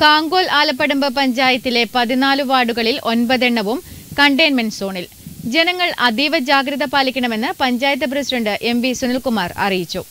കാങ്കോൽ ആലപ്പടമ്പ് പഞ്ചായത്തിലെ പതിനാല് വാർഡുകളിൽ ഒൻപതെണ്ണവും കണ്ടെയ്ൻമെന്റ് സോണിൽ ജനങ്ങൾ അതീവ ജാഗ്രത പാലിക്കണമെന്ന് panchayat president M V Sunilkumar അറിയിച്ചു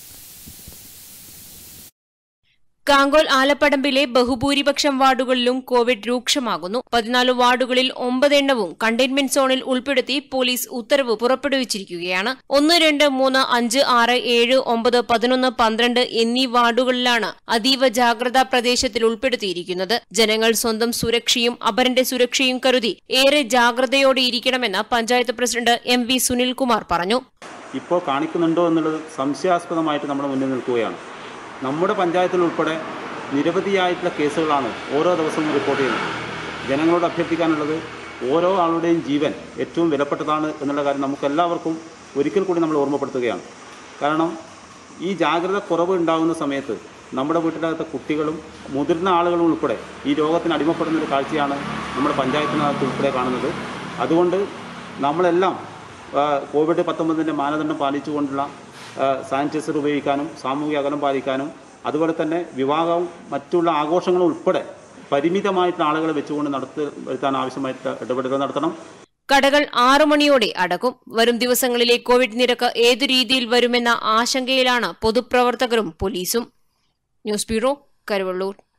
കാങ്കോൽ ആലപ്പടമ്പിലെ ബഹുഭൂരിപക്ഷം വാർഡുകളിലും കോവിഡ് രൂക്ഷമാകുന്നു പതിനാല് വാർഡുകളിൽ ഒമ്പതെണ്ണവും കണ്ടെയ്ൻമെന്റ് സോണിൽ ഉൾപ്പെടുത്തി പോലീസ് ഉത്തരവ് പുറപ്പെടുവിച്ചിരിക്കുകയാണ് ഒന്ന് രണ്ട് മൂന്ന് അഞ്ച് ആറ് ഏഴ് ഒമ്പത് പതിനൊന്ന് പന്ത്രണ്ട് എന്നീ വാർഡുകളിലാണ് അതീവ ജാഗ്രതാ പ്രദേശത്തിൽ ഉൾപ്പെടുത്തിയിരിക്കുന്നത് ജനങ്ങൾ സ്വന്തം സുരക്ഷയും അപരന്റെ സുരക്ഷയും കരുതി ഏറെ ജാഗ്രതയോടെ ഇരിക്കണമെന്ന് panchayat president M V Sunilkumar പറഞ്ഞു ഇപ്പോൾ കാണിക്കുന്നുണ്ടോ എന്നുള്ളത് സംശയാസ്പദമായിട്ട് നമ്മുടെ മുന്നിൽ നിൽക്കുകയാണ് നമ്മുടെ പഞ്ചായത്തിൽ ഉൾപ്പെടെ നിരവധിയായിട്ടുള്ള കേസുകളാണ് ഓരോ ദിവസവും റിപ്പോർട്ട് ചെയ്യുന്നത് ജനങ്ങളോട് അഭ്യർത്ഥിക്കാനുള്ളത് ഓരോ ആളുടെയും ജീവൻ ഏറ്റവും വിലപ്പെട്ടതാണ് എന്നുള്ള കാര്യം നമുക്കെല്ലാവർക്കും ഒരിക്കൽ കൂടി നമ്മൾ ഓർമ്മപ്പെടുത്തുകയാണ് കാരണം ഈ ജാഗ്രത കുറവ് ഉണ്ടാകുന്ന സമയത്ത് നമ്മുടെ വീട്ടിനകത്തെ കുട്ടികളും മുതിർന്ന ആളുകളും ഉൾപ്പെടെ ഈ രോഗത്തിന് അടിമപ്പെടുന്ന ഒരു കാഴ്ചയാണ് നമ്മുടെ പഞ്ചായത്തിനകത്ത് ഉൾപ്പെടെ കാണുന്നത് അതുകൊണ്ട് നമ്മളെല്ലാം ആ, കോവിഡ് പത്തൊമ്പതിൻ്റെ മാനദണ്ഡം പാലിച്ചുകൊണ്ടുള്ള ആ, സാനിറ്റൈസർ ഉപയോഗിക്കാനും സാമൂഹിക അകലം പാലിക്കാനും അതുപോലെ തന്നെ വിവാഹവും മറ്റുള്ള ആഘോഷങ്ങളും ഉൾപ്പെടെ പരിമിതമായിട്ടുള്ള ആളുകളെ വെച്ചുകൊണ്ട് നടത്തി വരുത്താൻ ആവശ്യമായിട്ട് ഇടപെടലുകൾ നടത്തണം കടകൾ ആറു മണിയോടെ അടക്കും വരും ദിവസങ്ങളിലെ കോവിഡ് നിരക്ക് ഏതു രീതിയിൽ വരുമെന്ന ആശങ്കയിലാണ് പൊതുപ്രവർത്തകരും പോലീസും ന്യൂസ് ബ്യൂറോ കരുവള്ളൂർ